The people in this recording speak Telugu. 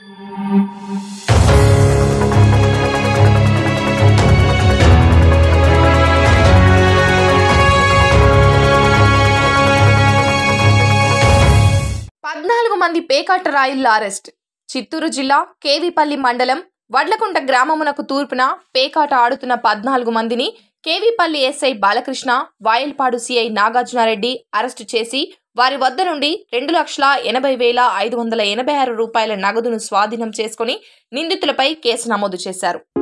పద్నాలుగు మంది పేకాట రాయిళ్ల అరెస్ట్ చిత్తూరు జిల్లా కేవీపల్లి మండలం వడ్లకుంట గ్రామమునకు తూర్పున పేకాట ఆడుతున్న పద్నాలుగు మందిని KV Palli SI Balakrishna Vayalpadu CI Nagarjuna Reddy arrest చేసి వారి వద్ద నుండి రెండు లక్షల ఎనభై వేల ఐదు వందల ఎనభై ఆరు రూపాయల నగదును స్వాధీనం చేసుకుని నిందితులపై కేసు నమోదు చేశారు